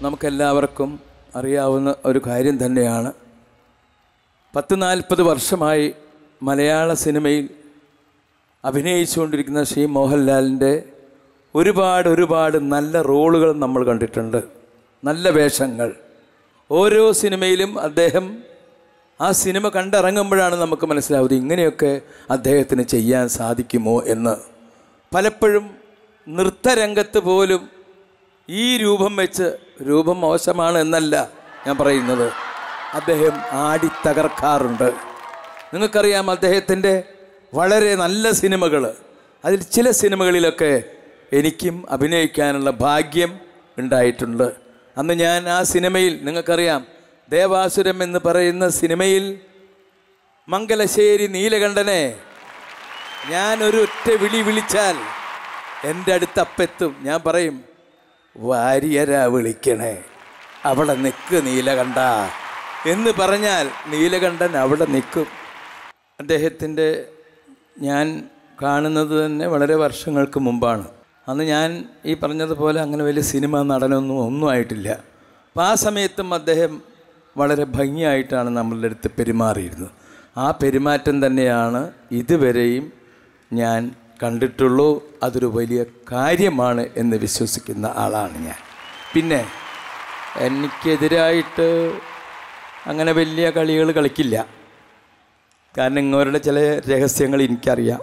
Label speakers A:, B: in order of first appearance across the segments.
A: നമുക്കെല്ലാവർക്കും അറിയാവുന്ന ഒരു കാര്യം തന്നെയാണ് പത്ത് നാൽപ്പത് വർഷമായി മലയാള സിനിമയിൽ അഭിനയിച്ചുകൊണ്ടിരിക്കുന്ന ശ്രീ മോഹൻലാലിൻ്റെ ഒരുപാട് ഒരുപാട് നല്ല റോളുകൾ നമ്മൾ കണ്ടിട്ടുണ്ട് നല്ല വേഷങ്ങൾ ഓരോ സിനിമയിലും അദ്ദേഹം ആ സിനിമ കണ്ടിറങ്ങുമ്പോഴാണ് നമുക്ക് മനസ്സിലാവുന്നത് ഇങ്ങനെയൊക്കെ അദ്ദേഹത്തിന് ചെയ്യാൻ സാധിക്കുമോ എന്ന് പലപ്പോഴും നൃത്തരംഗത്ത് പോലും ഈ രൂപം വെച്ച് രൂപം മോശമാണ് എന്നല്ല ഞാൻ പറയുന്നത് അദ്ദേഹം ആടി തകർക്കാറുണ്ട് നിങ്ങൾക്കറിയാം അദ്ദേഹത്തിൻ്റെ വളരെ നല്ല സിനിമകൾ അതിൽ ചില സിനിമകളിലൊക്കെ എനിക്കും അഭിനയിക്കാനുള്ള ഭാഗ്യം ഉണ്ടായിട്ടുണ്ട് അന്ന് ഞാൻ ആ സിനിമയിൽ നിങ്ങൾക്കറിയാം ദേവാസുരം എന്ന് പറയുന്ന സിനിമയിൽ മംഗലശ്ശേരി നീലകണ്ഠനെ ഞാൻ ഒരു ഒറ്റ വിളി വിളിച്ചാൽ എൻ്റെ അടുത്ത് അപ്പെത്തും ഞാൻ പറയും വാര്യരാ വിളിക്കണേ അവിടെ നിൽക്ക് നീലകണ്ഠ എന്ന് പറഞ്ഞാൽ നീലകണ്ഠൻ അവിടെ നിൽക്കും അദ്ദേഹത്തിൻ്റെ ഞാൻ കാണുന്നത് തന്നെ വളരെ വർഷങ്ങൾക്ക് മുമ്പാണ് അന്ന് ഞാൻ ഈ പറഞ്ഞതുപോലെ അങ്ങനെ വലിയ സിനിമ നടനൊന്നും ഒന്നും ആയിട്ടില്ല അപ്പോൾ ആ സമയത്തും അദ്ദേഹം വളരെ ഭംഗിയായിട്ടാണ് നമ്മളുടെ അടുത്ത് പെരുമാറിയിരുന്നത് ആ പെരുമാറ്റം തന്നെയാണ് ഇതുവരെയും ഞാൻ കണ്ടിട്ടുള്ളൂ അതൊരു വലിയ കാര്യമാണ് എന്ന് വിശ്വസിക്കുന്ന ആളാണ് ഞാൻ പിന്നെ എനിക്കെതിരായിട്ട് അങ്ങനെ വലിയ കളികൾ കളിക്കില്ല കാരണം ഇങ്ങവരുടെ ചില രഹസ്യങ്ങൾ എനിക്കറിയാം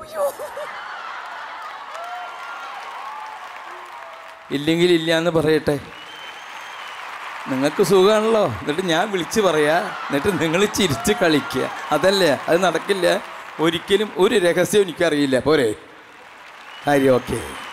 A: ഇല്ലെങ്കിൽ ഇല്ല എന്ന് പറയട്ടെ നിങ്ങൾക്ക് സുഖമാണല്ലോ എന്നിട്ട് ഞാൻ വിളിച്ച് പറയാ എന്നിട്ട് നിങ്ങൾ ചിരിച്ച് കളിക്കുക അതല്ലേ അത് നടക്കില്ല ഒരിക്കലും ഒരു രഹസ്യം എനിക്കറിയില്ല പോരെ കാര്യം ഓക്കെ